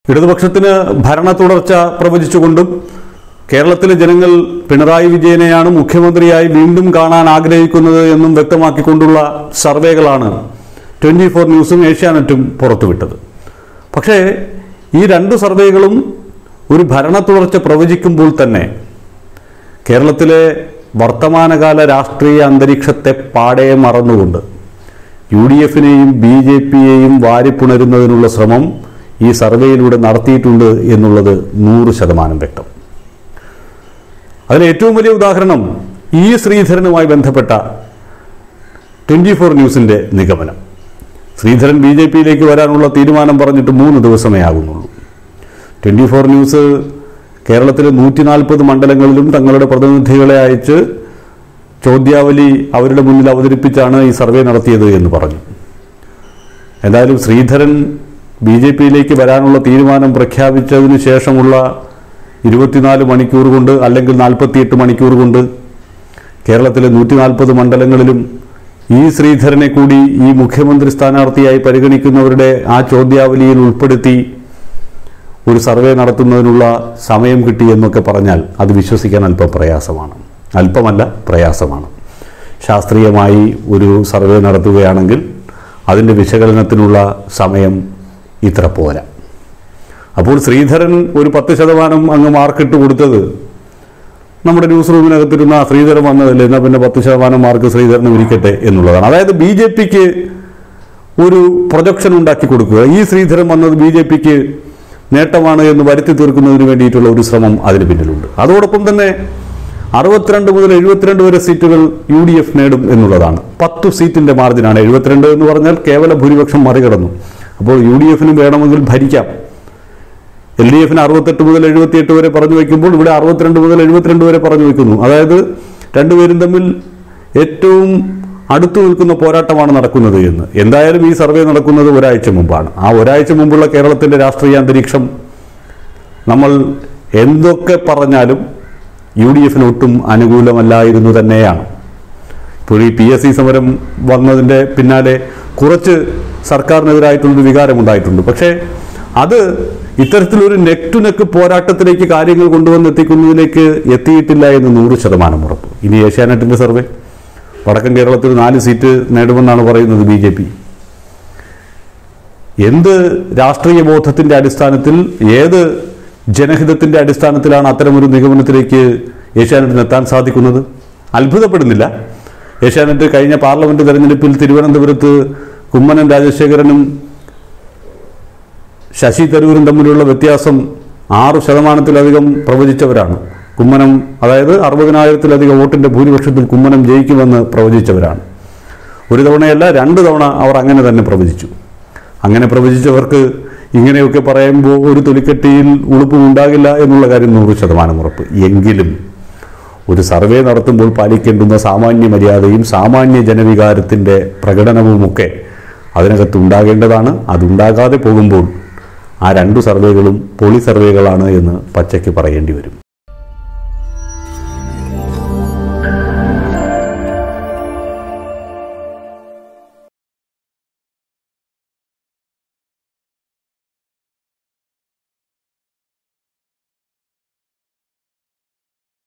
ഇടതുപക്ഷത്തിന് ഭരണ തുടർച്ച പ്രവചിച്ചുകൊണ്ടും കേരളത്തിലെ ജനങ്ങൾ പിണറായി വിജയനെയാണ് മുഖ്യമന്ത്രിയായി വീണ്ടും കാണാൻ ആഗ്രഹിക്കുന്നത് എന്നും വ്യക്തമാക്കിക്കൊണ്ടുള്ള സർവേകളാണ് ട്വൻറ്റി ഫോർ ന്യൂസും ഏഷ്യാനെറ്റും പുറത്തുവിട്ടത് പക്ഷേ ഈ രണ്ട് സർവേകളും ഒരു ഭരണ തുടർച്ച പ്രവചിക്കുമ്പോൾ തന്നെ കേരളത്തിലെ വർത്തമാനകാല രാഷ്ട്രീയ അന്തരീക്ഷത്തെ പാടെ മറന്നുകൊണ്ട് യു ഡി എഫിനെയും ബി ജെ പിയെയും വാരിപ്പുണരുന്നതിനുള്ള ശ്രമം ഈ സർവേയിലൂടെ നടത്തിയിട്ടുണ്ട് എന്നുള്ളത് നൂറ് ശതമാനം വ്യക്തം അതിന് ഏറ്റവും വലിയ ഉദാഹരണം ഇ ശ്രീധരനുമായി ബന്ധപ്പെട്ട ട്വൻറ്റി ഫോർ ന്യൂസിൻ്റെ നിഗമനം ശ്രീധരൻ ബി ജെ പിയിലേക്ക് വരാനുള്ള തീരുമാനം പറഞ്ഞിട്ട് മൂന്ന് ദിവസമേ ആകുന്നുള്ളൂ ട്വൻറ്റി ഫോർ ന്യൂസ് കേരളത്തിലെ നൂറ്റി നാൽപ്പത് മണ്ഡലങ്ങളിലും തങ്ങളുടെ പ്രതിനിധികളെ അയച്ച് ചോദ്യാവലി അവരുടെ മുന്നിൽ അവതരിപ്പിച്ചാണ് ഈ സർവേ നടത്തിയത് എന്ന് പറഞ്ഞു എന്തായാലും ശ്രീധരൻ ബി ജെ പിയിലേക്ക് വരാനുള്ള തീരുമാനം പ്രഖ്യാപിച്ചതിന് ശേഷമുള്ള ഇരുപത്തിനാല് മണിക്കൂർ കൊണ്ട് അല്ലെങ്കിൽ നാൽപ്പത്തിയെട്ട് മണിക്കൂർ കൊണ്ട് കേരളത്തിലെ നൂറ്റി നാൽപ്പത് മണ്ഡലങ്ങളിലും ഈ ശ്രീധരനെ കൂടി ഈ മുഖ്യമന്ത്രി സ്ഥാനാർത്ഥിയായി പരിഗണിക്കുന്നവരുടെ ആ ചോദ്യാവലിയിൽ ഉൾപ്പെടുത്തി ഒരു സർവേ നടത്തുന്നതിനുള്ള സമയം കിട്ടി എന്നൊക്കെ പറഞ്ഞാൽ അത് വിശ്വസിക്കാൻ അല്പം പ്രയാസമാണ് അല്പമല്ല പ്രയാസമാണ് ശാസ്ത്രീയമായി ഒരു സർവേ നടത്തുകയാണെങ്കിൽ അതിൻ്റെ വിശകലനത്തിനുള്ള സമയം ഇത്ര പോരാ അപ്പോൾ ശ്രീധരൻ ഒരു പത്ത് ശതമാനം അങ്ങ് മാർക്കിട്ട് കൊടുത്തത് നമ്മുടെ ന്യൂസ് റൂമിനകത്തിരുന്ന ആ ശ്രീധരൻ വന്നതല്ലേ എന്നാൽ പിന്നെ പത്ത് ശതമാനം മാർക്ക് ശ്രീധരന് ഇരിക്കട്ടെ എന്നുള്ളതാണ് അതായത് ബി ജെ പിക്ക് ഒരു പ്രൊജക്ഷൻ ഉണ്ടാക്കി കൊടുക്കുക ഈ ശ്രീധരൻ വന്നത് ബി ജെ പിക്ക് നേട്ടമാണ് എന്ന് വരുത്തി തീർക്കുന്നതിന് വേണ്ടിയിട്ടുള്ള ഒരു ശ്രമം അതിന് പിന്നിലുണ്ട് അതോടൊപ്പം തന്നെ അറുപത്തിരണ്ട് മുതൽ എഴുപത്തിരണ്ട് വരെ സീറ്റുകൾ യു ഡി എഫ് നേടും എന്നുള്ളതാണ് പത്ത് സീറ്റിന്റെ മാർജിനാണ് എഴുപത്തിരണ്ട് എന്ന് പറഞ്ഞാൽ കേവല ഭൂരിപക്ഷം മറികടന്നു അപ്പോൾ യു ഡി എഫിന് വേണമെങ്കിൽ ഭരിക്കാം എൽ ഡി എഫിന് അറുപത്തെട്ട് മുതൽ എഴുപത്തിയെട്ട് വരെ പറഞ്ഞു വയ്ക്കുമ്പോൾ ഇവിടെ അറുപത്തിരണ്ട് മുതൽ എഴുപത്തിരണ്ട് വരെ പറഞ്ഞു വയ്ക്കുന്നു അതായത് രണ്ടുപേരും തമ്മിൽ ഏറ്റവും അടുത്തു നിൽക്കുന്ന പോരാട്ടമാണ് നടക്കുന്നത് എന്ന് എന്തായാലും ഈ സർവേ നടക്കുന്നത് ഒരാഴ്ച മുമ്പാണ് ആ ഒരാഴ്ച മുമ്പുള്ള കേരളത്തിന്റെ രാഷ്ട്രീയ അന്തരീക്ഷം നമ്മൾ എന്തൊക്കെ പറഞ്ഞാലും യു ഡി എഫിന് ഒട്ടും അനുകൂലമല്ലായിരുന്നു തന്നെയാണ് ഇപ്പോൾ ഈ പി എസ് സി സമരം വന്നതിൻ്റെ പിന്നാലെ കുറച്ച് സർക്കാരിനെതിരായിട്ടുള്ളൊരു വികാരമുണ്ടായിട്ടുണ്ട് പക്ഷേ അത് ഇത്തരത്തിലൊരു നെക്ക് ടു നെക്ക് പോരാട്ടത്തിലേക്ക് കാര്യങ്ങൾ കൊണ്ടുവന്ന് എത്തിക്കുന്നതിലേക്ക് എത്തിയിട്ടില്ല എന്ന് നൂറ് ശതമാനം ഉറപ്പ് ഇനി ഏഷ്യാനെറ്റിൻ്റെ സർവേ വടക്കൻ കേരളത്തിൽ നാല് സീറ്റ് നേടുമെന്നാണ് പറയുന്നത് ബി ജെ പി എന്ത് രാഷ്ട്രീയ ബോധത്തിന്റെ അടിസ്ഥാനത്തിൽ ഏത് ജനഹിതത്തിന്റെ അടിസ്ഥാനത്തിലാണ് അത്തരമൊരു നിഗമനത്തിലേക്ക് ഏഷ്യാനെറ്റിന് എത്താൻ സാധിക്കുന്നത് അത്ഭുതപ്പെടുന്നില്ല ഏഷ്യാനെറ്റ് കഴിഞ്ഞ പാർലമെന്റ് തെരഞ്ഞെടുപ്പിൽ തിരുവനന്തപുരത്ത് കുമ്മനം രാജശേഖരനും ശശി തരൂരും തമ്മിലുള്ള വ്യത്യാസം ആറ് ശതമാനത്തിലധികം പ്രവചിച്ചവരാണ് കുമ്മനം അതായത് അറുപതിനായിരത്തിലധികം വോട്ടിന്റെ ഭൂരിപക്ഷത്തിൽ കുമ്മനം ജയിക്കുമെന്ന് പ്രവചിച്ചവരാണ് ഒരു തവണയല്ല രണ്ട് തവണ അവർ അങ്ങനെ തന്നെ പ്രവചിച്ചു അങ്ങനെ പ്രവചിച്ചവർക്ക് ഇങ്ങനെയൊക്കെ പറയുമ്പോൾ ഒരു തൊലിക്കെട്ടിയിൽ ഉളുപ്പും ഉണ്ടാകില്ല എന്നുള്ള കാര്യം നൂറ് ശതമാനം ഉറപ്പ് എങ്കിലും ഒരു സർവേ നടത്തുമ്പോൾ പാലിക്കേണ്ടുന്ന സാമാന്യ മര്യാദയും സാമാന്യ ജനവികാരത്തിൻ്റെ പ്രകടനവുമൊക്കെ അതിനകത്ത് ഉണ്ടാകേണ്ടതാണ് അതുണ്ടാകാതെ പോകുമ്പോൾ ആ രണ്ടു സർവേകളും പൊളി സർവേകളാണ് എന്ന് പച്ചയ്ക്ക് പറയേണ്ടി വരും